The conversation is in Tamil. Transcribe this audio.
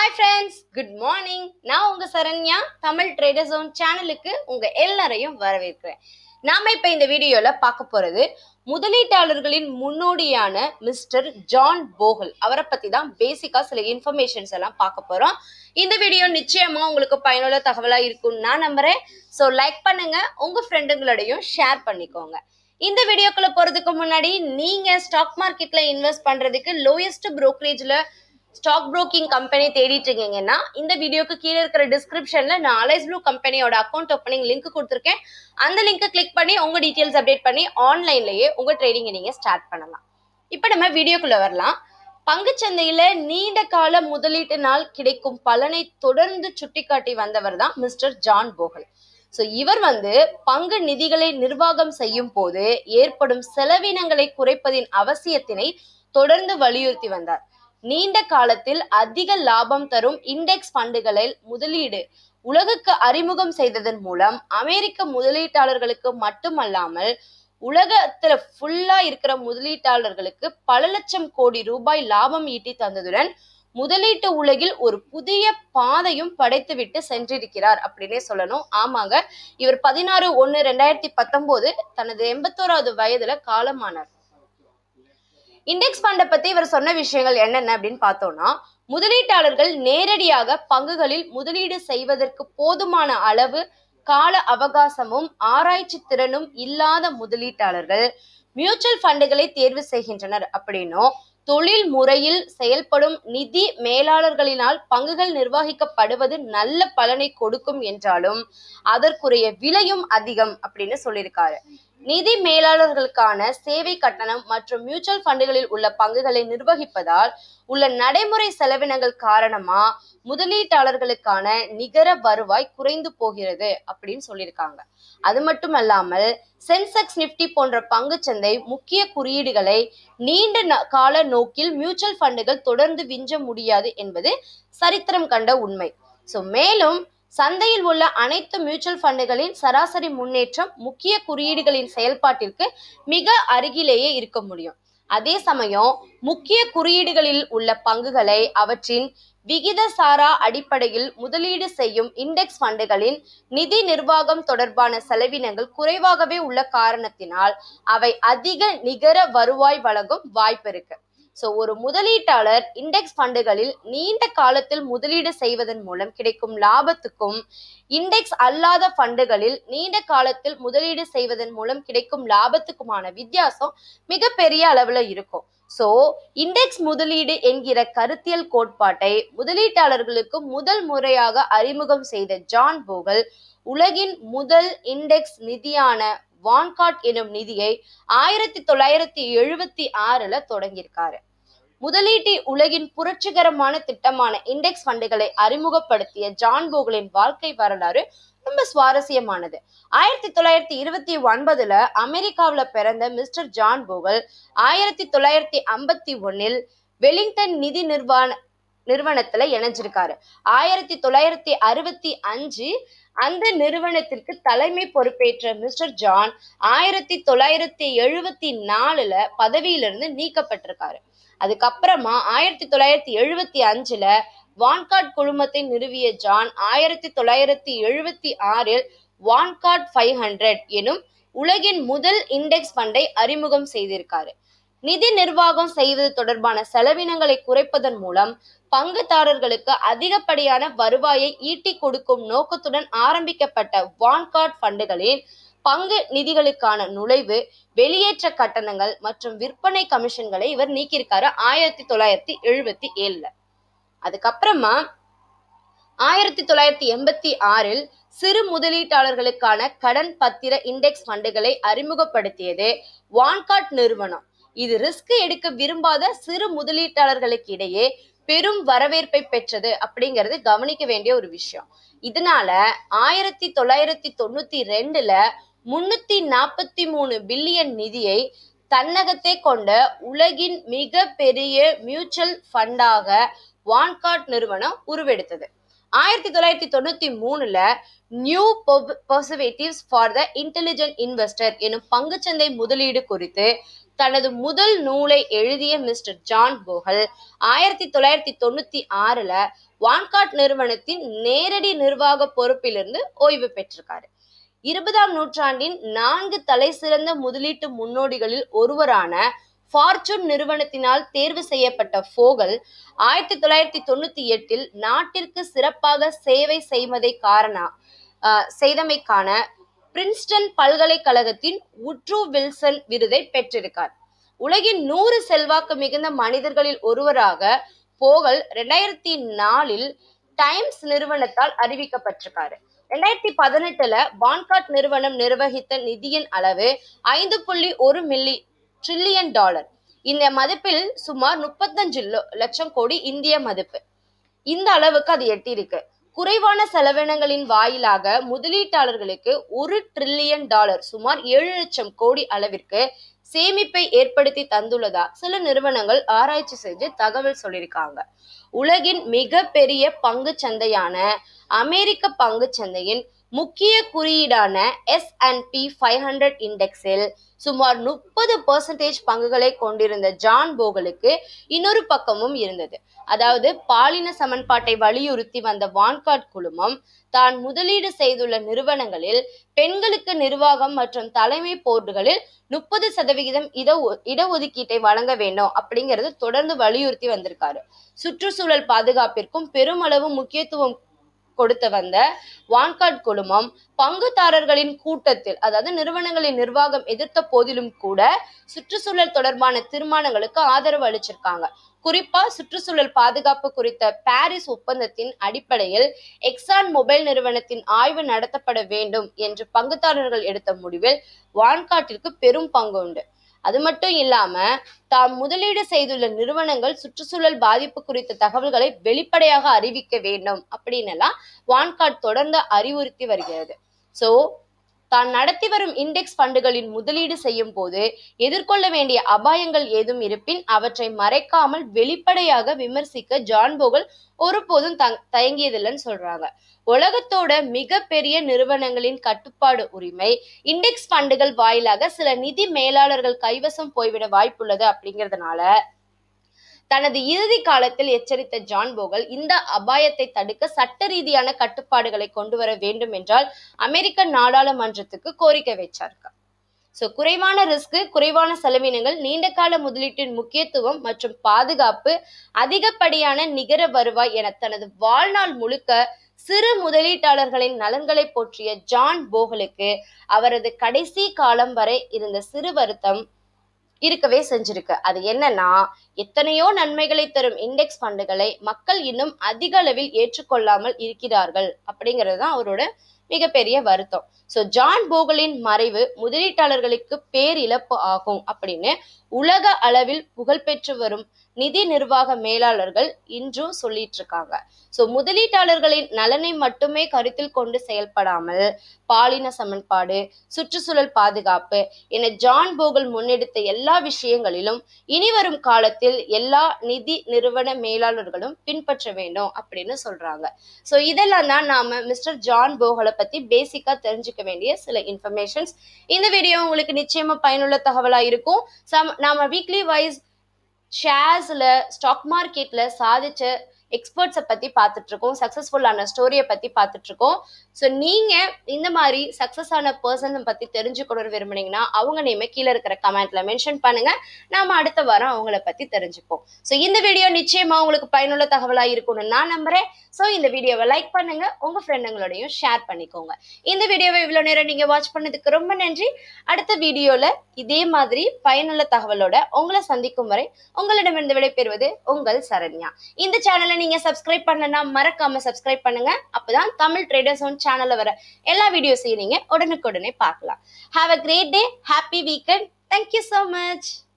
ஹாய் ஃப்ரெண்ட்ஸ் குட் மார்னிங் நான் உங்க சரண்யா தமிழ் ட்ரேடர் ஜோன் சேனலுக்கு உங்க எல்லாரையும் வரவேற்கிறேன் நாம இப்ப இந்த வீடியோல பார்க்க போறது முதலீட்டாளர்களின் முன்னோடியான மிஸ்டர் ஜான் போகல் அவரை பத்தி தான் பேசிக்கா சில இன்ஃபர்மேஷன்ஸ் எல்லாம் பார்க்க போறோம் இந்த வீடியோ நிச்சயமா உங்களுக்கு பயனுள்ள தகவலா இருக்கும்னு நான் நம்புறேன் ஸோ லைக் பண்ணுங்க உங்க ஃப்ரெண்டுங்களோடையும் ஷேர் பண்ணிக்கோங்க இந்த வீடியோக்குள்ள போறதுக்கு முன்னாடி நீங்க ஸ்டாக் மார்க்கெட்ல இன்வெஸ்ட் பண்றதுக்கு லோயஸ்ட் brokerage-ல ஸ்டாக் broking கம்பெனி தேடிட்டு இருக்கீங்கன்னா இந்த வீடியோக்கு கீழே இருக்கிற டிஸ்கிரிப்ஷன்ல நான் அலைஸ் ப்ளூ கம்பெனியோட அக்கௌண்ட் ஓப்பனிங் லிங்க் கொடுத்துருக்கேன் அந்த லிங்கை கிளிக் பண்ணி உங்க டீட்டெயில்ஸ் அப்டேட் பண்ணி ஆன்லைன்லயே உங்க ட்ரேடிங்கை நீங்க ஸ்டார்ட் பண்ணலாம் இப்போ நம்ம வீடியோக்குள்ள வரலாம் பங்குச்சந்தையில நீண்ட கால முதலீட்டினால் கிடைக்கும் பலனை தொடர்ந்து சுட்டிக்காட்டி வந்தவர் தான் மிஸ்டர் ஜான் போகல் ஸோ இவர் வந்து பங்கு நிதிகளை நிர்வாகம் செய்யும் போது ஏற்படும் செலவினங்களை குறைப்பதின் அவசியத்தினை தொடர்ந்து வலியுறுத்தி வந்தார் நீண்ட காலத்தில் அதிக லாபம் தரும் இண்டெக்ஸ் ஃபண்டுகளில் முதலீடு உலகுக்கு அறிமுகம் செய்ததன் மூலம் அமெரிக்க முதலீட்டாளர்களுக்கு மட்டுமல்லாமல் உலகத்துல ஃபுல்லா இருக்கிற முதலீட்டாளர்களுக்கு பல லட்சம் கோடி ரூபாய் லாபம் ஈட்டி தந்ததுடன் முதலீட்டு உலகில் ஒரு புதிய பாதையும் படைத்துவிட்டு சென்றிருக்கிறார் அப்படின்னே சொல்லணும் ஆமாங்க இவர் பதினாறு ஒன்னு ரெண்டாயிரத்தி பத்தொன்பது தனது எண்பத்தோராவது வயதுல காலமானார் இண்டெக்ஸ் ஃபண்டை பத்தி இவர் சொன்ன விஷயங்கள் என்னென்ன அப்படின்னு பார்த்தோம்னா முதலீட்டாளர்கள் நேரடியாக பங்குகளில் முதலீடு செய்வதற்கு போதுமான அளவு கால அவகாசமும் ஆராய்ச்சி திறனும் இல்லாத முதலீட்டாளர்கள் மியூச்சுவல் ஃபண்டுகளை தேர்வு செய்கின்றனர் அப்படின்னும் தொழில் முறையில் செயல்படும் நிதி மேலாளர்களினால் பங்குகள் நிர்வகிக்கப்படுவது நல்ல பலனை கொடுக்கும் என்றாலும் அதற்குரிய விலையும் அதிகம் அப்படின்னு சொல்லியிருக்காரு நிதி மேலாளர்களுக்கான சேவை கட்டணம் மற்றும் மியூச்சுவல் ஃபண்டுகளில் உள்ள பங்குகளை நிர்வகிப்பதால் உள்ள நடைமுறை செலவினங்கள் காரணமா முதலீட்டாளர்களுக்கான நிகர வருவாய் குறைந்து போகிறது அப்படின்னு சொல்லியிருக்காங்க அது மட்டுமல்லாமல் சென்செக்ஸ் நிப்டி போன்ற பங்குச்சந்தை முக்கிய குறியீடுகளை நீண்ட ந- கால நோக்கில் மியூச்சுவல் ஃபண்டுகள் தொடர்ந்து விஞ்ச முடியாது என்பது சரித்திரம் கண்ட உண்மை ஸோ மேலும் சந்தையில் உள்ள அனைத்து மியூச்சுவல் ஃபண்டுகளின் சராசரி முன்னேற்றம் முக்கிய குறியீடுகளின் செயல்பாட்டிற்கு மிக அருகிலேயே இருக்க முடியும் அதே சமயம் முக்கிய குறியீடுகளில் உள்ள பங்குகளை அவற்றின் விகிதசாரா அடிப்படையில் முதலீடு செய்யும் இண்டெக்ஸ் ஃபண்டுகளின் நிதி நிர்வாகம் தொடர்பான செலவினங்கள் குறைவாகவே உள்ள காரணத்தினால் அவை அதிக நிகர வருவாய் வழங்கும் வாய்ப்பு இருக்கு ஸோ ஒரு முதலீட்டாளர் இண்டெக்ஸ் ஃபண்டுகளில் நீண்ட காலத்தில் முதலீடு செய்வதன் மூலம் கிடைக்கும் லாபத்துக்கும் இண்டெக்ஸ் அல்லாத ஃபண்டுகளில் நீண்ட காலத்தில் முதலீடு செய்வதன் மூலம் கிடைக்கும் லாபத்துக்குமான வித்தியாசம் மிகப்பெரிய அளவுல இருக்கும் ஸோ இண்டெக்ஸ் முதலீடு என்கிற கருத்தியல் கோட்பாட்டை முதலீட்டாளர்களுக்கு முதல் முறையாக அறிமுகம் செய்த ஜான் போகல் உலகின் முதல் இண்டெக்ஸ் நிதியான வான்காட் எனும் நிதியை ஆயிரத்தி தொள்ளாயிரத்தி எழுபத்தி ஆறுல தொடங்கியிருக்காரு முதலீட்டு உலகின் புரட்சிகரமான திட்டமான இண்டெக்ஸ் ஃபண்டுகளை அறிமுகப்படுத்திய ஜான் போகலின் வாழ்க்கை வரலாறு ரொம்ப சுவாரஸ்யமானது ஆயிரத்தி தொள்ளாயிரத்தி இருபத்தி ஒன்பதுல அமெரிக்காவுல பிறந்த மிஸ்டர் ஜான் போகல் ஆயிரத்தி தொள்ளாயிரத்தி ஐம்பத்தி ஒன்னில் வெலிங்டன் நிதி நிர்வாண நிறுவனத்துல இணைஞ்சிருக்காரு ஆயிரத்தி தொள்ளாயிரத்தி அறுபத்தி அஞ்சு அந்த நிறுவனத்திற்கு தலைமை பொறுப்பேற்ற மிஸ்டர் ஜான் ஆயிரத்தி தொள்ளாயிரத்தி எழுபத்தி நாலுல பதவியிலிருந்து நீக்கப்பட்டிருக்காரு அதுக்கப்புறமா ஆயிரத்தி தொள்ளாயிரத்தி எழுபத்தி அஞ்சுல வான்காட் குழுமத்தை நிறுவிய ஜான் ஆயிரத்தி தொள்ளாயிரத்தி எழுபத்தி ஆறில் வான்காட் ஃபைவ் ஹண்ட்ரட் எனும் உலகின் முதல் இண்டெக்ஸ் ஃபண்டை அறிமுகம் செய்திருக்காரு நிதி நிர்வாகம் செய்வது தொடர்பான செலவினங்களை குறைப்பதன் மூலம் பங்குதாரர்களுக்கு அதிகப்படியான வருவாயை ஈட்டி கொடுக்கும் நோக்கத்துடன் ஆரம்பிக்கப்பட்ட வான்கார்ட் ஃபண்டுகளின் பங்கு நிதிகளுக்கான நுழைவு வெளியேற்ற கட்டணங்கள் மற்றும் விற்பனை கமிஷன்களை இவர் நீக்கியிருக்காரு ஆயிரத்தி தொள்ளாயிரத்தி எழுபத்தி ஏழுல அதுக்கப்புறமா ஆயிரத்தி தொள்ளாயிரத்தி எண்பத்தி ஆறில் சிறு முதலீட்டாளர்களுக்கான கடன் பத்திர இண்டெக்ஸ் ஃபண்டுகளை அறிமுகப்படுத்தியது வான்காட் நிறுவனம் இது ரிஸ்க் எடுக்க விரும்பாத சிறு முதலீட்டாளர்களுக்கு இடையே பெரும் வரவேற்பை பெற்றது அப்படிங்கிறது கவனிக்க வேண்டிய ஒரு விஷயம் இதனால ஆயிரத்தி தொள்ளாயிரத்தி தொண்ணூத்தி ரெண்டுல முன்னூத்தி நாற்பத்தி மூணு பில்லியன் நிதியை தன்னகத்தே கொண்ட உலகின் மிக பெரிய மியூச்சுவல் ஃபண்டாக வான்காட் நிறுவனம் உருவெடுத்தது ஆயிரத்தி தொள்ளாயிரத்தி தொண்ணூத்தி மூணுல new perspectives for the intelligent investor எனும் பங்குச்சந்தை முதலீடு குறித்து தனது முதல் நூலை எழுதிய மிஸ்டர் ஜான் போகல் ஆயிரத்தி தொள்ளாயிரத்தி தொண்ணூத்தி ஆறுல வான்காட் நிறுவனத்தின் நேரடி நிர்வாக பொறுப்பிலிருந்து ஓய்வு பெற்றிருக்காரு இருபதாம் நூற்றாண்டின் நான்கு தலை சிறந்த முதலீட்டு முன்னோடிகளில் ஒருவரான ஃபார்ச்சூன் நிறுவனத்தினால் தேர்வு செய்யப்பட்ட ஃபோகல் ஆயிரத்தி தொள்ளாயிரத்தி தொண்ணூத்தி எட்டில் நாட்டிற்கு சிறப்பாக சேவை செய்வதை காரண ஆஹ் செய்தமைக்கான பிரின்ஸ்டன் பல்கலைக்கழகத்தின் உட்ரூ வில்சன் விருதை பெற்றிருக்கார் உலகின் நூறு செல்வாக்கு மிகுந்த மனிதர்களில் ஒருவராக போகல் ரெண்டாயிரத்தி நாலில் டைம்ஸ் நிறுவனத்தால் அறிவிக்கப்பட்டிருக்காரு ரெண்டாயிரத்தி பதினெட்டுல பான்காட் நிறுவனம் நிர்வகித்த நிதியின் அளவு ஐந்து புள்ளி ஒரு மில்லி ட்ரில்லியன் டாலர் இந்த மதிப்பில் சுமார் முப்பத்தஞ்சு லட்சம் கோடி இந்திய மதிப்பு இந்த அளவுக்கு அது எட்டியிருக்கு குறைவான செலவினங்களின் வாயிலாக முதலீட்டாளர்களுக்கு ஒரு ட்ரில்லியன் டாலர் சுமார் ஏழு லட்சம் கோடி அளவிற்கு சேமிப்பை ஏற்படுத்தி தந்துள்ளதா சில நிறுவனங்கள் ஆராய்ச்சி செஞ்சு தகவல் சொல்லியிருக்காங்க உலகின் மிக பெரிய பங்கு சந்தையான அமெரிக்க பங்கு சந்தையின் முக்கிய குறியீடான S and P five hundred இண்டெக்ஸில் சுமார் முப்பது பர்சன்டேஜ் பங்குகளை கொண்டிருந்த ஜான் போகலுக்கு இன்னொரு பக்கமும் இருந்தது அதாவது பாலின சமன்பாட்டை வலியுறுத்தி வந்த வான்காட் குழுமம் தான் முதலீடு செய்துள்ள நிறுவனங்களில் பெண்களுக்கு நிர்வாகம் மற்றும் தலைமை போர்டுகளில் முப்பது சதவிகிதம் இட இடஒதுக்கீட்டை வழங்க வேண்டும் அப்படிங்கிறது தொடர்ந்து வலியுறுத்தி வந்திருக்காரு சுற்றுச்சூழல் பாதுகாப்பிற்கும் பெருமளவு முக்கியத்துவம் கொடுத்து வந்த வான்காட் குழுமம் பங்குதாரர்களின் கூட்டத்தில் அதாவது நிறுவனங்களின் நிர்வாகம் எதிர்த்த போதிலும் கூட சுற்றுச்சூழல் தொடர்பான தீர்மானங்களுக்கு ஆதரவு அளிச்சிருக்காங்க குறிப்பா சுற்றுச்சூழல் பாதுகாப்பு குறித்த பாரிஸ் ஒப்பந்தத்தின் அடிப்படையில் எக்ஸான் மொபைல் நிறுவனத்தின் ஆய்வு நடத்தப்பட வேண்டும் என்று பங்குதாரர்கள் எடுத்த முடிவில் வான்காட்டிற்கு பெரும் பங்கு உண்டு அது மட்டும் இல்லாம தாம் முதலீடு செய்துள்ள நிறுவனங்கள் சுற்றுச்சூழல் பாதிப்பு குறித்த தகவல்களை வெளிப்படையாக அறிவிக்க வேண்டும் அப்படின்னு எல்லாம் வான்காட் தொடர்ந்து அறிவுறுத்தி வருகிறது சோ தான் நடத்தி வரும் இண்டெக்ஸ் ஃபண்டுகளின் முதலீடு செய்யும் போது எதிர்கொள்ள வேண்டிய அபாயங்கள் ஏதும் இருப்பின் அவற்றை மறைக்காமல் வெளிப்படையாக விமர்சிக்க ஜான் போகல் ஒருபோதும் தங் தயங்கியதில்லைன்னு சொல்றாங்க உலகத்தோட மிகப்பெரிய நிறுவனங்களின் கட்டுப்பாடு உரிமை இண்டெக்ஸ் ஃபண்டுகள் வாயிலாக சில நிதி மேலாளர்கள் கைவசம் போய்விட வாய்ப்புள்ளது அப்படிங்கிறதுனால தனது இறுதி காலத்தில் எச்சரித்த ஜான் போகல் இந்த அபாயத்தை தடுக்க சட்ட ரீதியான கட்டுப்பாடுகளை கொண்டு வர வேண்டும் என்றால் அமெரிக்க நாடாளுமன்றத்துக்கு கோரிக்கை வச்சாருக்கா ஸோ குறைவான ரிஸ்க் குறைவான செலவினங்கள் நீண்ட கால முதலீட்டின் முக்கியத்துவம் மற்றும் பாதுகாப்பு அதிகப்படியான நிகர வருவாய் என தனது வாழ்நாள் முழுக்க சிறு முதலீட்டாளர்களின் நலன்களை போற்றிய ஜான் போகலுக்கு அவரது கடைசி காலம் வரை இருந்த சிறு வருத்தம் இருக்கவே செஞ்சிருக்கு அது என்னன்னா எத்தனையோ நன்மைகளை தரும் இண்டெக்ஸ் ஃபண்டுகளை மக்கள் இன்னும் அதிக அளவில் ஏற்றுக்கொள்ளாமல் இருக்கிறார்கள் அப்படிங்கிறது தான் அவரோட மிகப்பெரிய வருத்தம் ஸோ ஜான் போகலின் மறைவு முதலீட்டாளர்களுக்கு பேரிழப்பு ஆகும் அப்படின்னு உலக அளவில் புகழ்பெற்று வரும் நிதி நிர்வாக மேலாளர்கள் இன்றும் சொல்லிட்டு இருக்காங்க ஸோ முதலீட்டாளர்களின் நலனை மட்டுமே கருத்தில் கொண்டு செயல்படாமல் பாலின சமன்பாடு சுற்றுச்சூழல் பாதுகாப்பு என ஜான் போகல் முன்னெடுத்த எல்லா விஷயங்களிலும் இனி வரும் காலத்தில் எல்லா நிதி நிறுவன மேலாளர்களும் பின்பற்ற வேண்டும் அப்படின்னு சொல்றாங்க ஸோ இதெல்லாம் தான் நாம மிஸ்டர் ஜான் போகலை பத்தி பேசிக்கா தெரிஞ்சுக்க வேண்டிய சில இன்ஃபர்மேஷன்ஸ் இந்த வீடியோ உங்களுக்கு நிச்சயமா பயனுள்ள தகவலா இருக்கும் சம் நாம வீக்லி வைஸ் ஷேர்ஸ்ல ஸ்டாக் மார்க்கெட்ல சாதிச்ச எக்ஸ்பர்ட்ஸை பத்தி பார்த்துட்டு இருக்கோம் சக்சஸ்ஃபுல்லான ஸ்டோரியை பத்தி பார்த்துட்டு இருக்கோம் ஸோ நீங்க இந்த மாதிரி சக்சஸ் ஆன பர்சன் பத்தி தெரிஞ்சுக்கணும்னு விரும்புனீங்கன்னா அவங்க நேமே கீழே இருக்கிற கமெண்ட்ல மென்ஷன் பண்ணுங்க நாம அடுத்த வாரம் அவங்கள பத்தி தெரிஞ்சுப்போம் ஸோ இந்த வீடியோ நிச்சயமா உங்களுக்கு பயனுள்ள தகவலா இருக்கும்னு நான் நம்புறேன் ஸோ இந்த வீடியோவை லைக் பண்ணுங்க உங்க ஃப்ரெண்டுங்களோடையும் ஷேர் பண்ணிக்கோங்க இந்த வீடியோவை இவ்வளவு நேரம் நீங்க வாட்ச் பண்ணதுக்கு ரொம்ப நன்றி அடுத்த வீடியோல இதே மாதிரி பயனுள்ள தகவலோட உங்களை சந்திக்கும் வரை உங்களிடமிருந்து விடைபெறுவது உங்கள் சரண்யா இந்த சேனலை நீங்க சப்ஸ்கிரைப் பண்ணனா மறக்காம சப்ஸ்கிரைப் பண்ணுங்க அப்பதான் தமிழ் ட்ரேடர்ஸ் ஒன் சேனல்ல வர எல்லா வீடியோஸையும் நீங்க உடனுக்குடனே பார்க்கலாம் have a great day happy weekend thank you so much